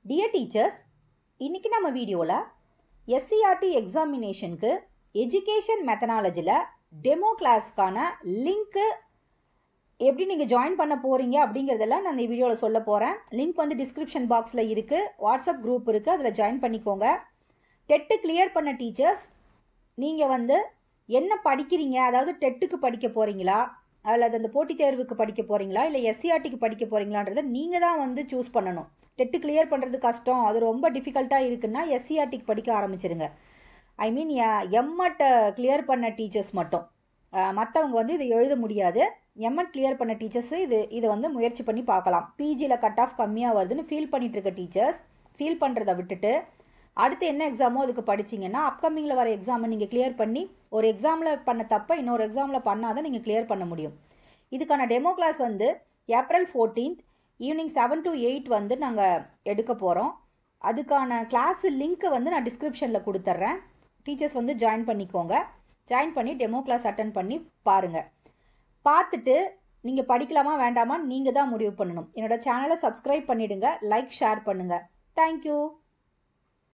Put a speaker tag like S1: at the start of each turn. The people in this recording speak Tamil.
S1: டியர் டீச்சர்ஸ் இன்றைக்கி நம்ம வீடியோவில் எஸ்சிஆர்டி எக்ஸாமினேஷனுக்கு எஜுகேஷன் மெத்தனாலஜியில் டெமோ கிளாஸ்க்கான லிங்க்கு எப்படி நீங்கள் ஜாயின் பண்ண போகிறீங்க அப்படிங்கிறதெல்லாம் நான் இந்த வீடியோவில் சொல்ல போகிறேன் லிங்க் வந்து டிஸ்கிரிப்ஷன் பாக்ஸில் இருக்குது வாட்ஸ்அப் குரூப் இருக்குது அதில் ஜாயின் பண்ணிக்கோங்க டெட்டு கிளியர் பண்ண டீச்சர்ஸ் நீங்கள் வந்து என்ன படிக்கிறீங்க அதாவது டெட்டுக்கு படிக்க போகிறீங்களா அல்லது அந்த போட்டித் தேர்வுக்கு படிக்க போகிறீங்களா இல்லை எஸ்சிஆர்டிக்கு படிக்க போகிறீங்களான்றதை நீங்கள் தான் வந்து சூஸ் பண்ணணும் டெட்டு கிளியர் பண்ணுறது கஷ்டம் அது ரொம்ப டிஃபிகல்ட்டாக இருக்குன்னா எஸ்சிஆர்டிக்கு படிக்க ஆரம்பிச்சிருங்க ஐ மீன் எம்எட் கிளியர் பண்ண டீச்சர்ஸ் மட்டும் மற்றவங்க வந்து இதை எழுத முடியாது எம்எட் கிளியர் பண்ண டீச்சர்ஸ் இது இதை வந்து முயற்சி பண்ணி பார்க்கலாம் பிஜியில் கட் ஆஃப் கம்மியாக வருதுன்னு ஃபீல் பண்ணிட்டு இருக்க டீச்சர்ஸ் ஃபீல் பண்ணுறதை விட்டுட்டு அடுத்து என்ன எக்ஸாமோ அதுக்கு படிச்சிங்கன்னா அப்கமிங்கில் வர எக்ஸாமை நீங்கள் கிளியர் பண்ணி ஒரு எக்ஸாமில் பண்ண தப்ப இன்னொரு எக்ஸாமில் பண்ணாதான் நீங்கள் கிளியர் பண்ண முடியும் இதுக்கான டெமோ கிளாஸ் வந்து April fourteenth evening seven to eight வந்து நாங்கள் எடுக்க போகிறோம் அதுக்கான கிளாஸ் லிங்க்கை வந்து நான் டிஸ்கிரிப்ஷனில் கொடுத்துட்றேன் டீச்சர்ஸ் வந்து ஜாயின் பண்ணிக்கோங்க ஜாயின் பண்ணி டெமோ கிளாஸ் அட்டன் பண்ணி பாருங்கள் பார்த்துட்டு நீங்கள் படிக்கலாமா வேண்டாமா நீங்கள் தான் முடிவு பண்ணணும் என்னோட சேனலை சப்ஸ்கிரைப் பண்ணிவிடுங்க லைக் ஷேர் பண்ணுங்கள் தேங்க்யூ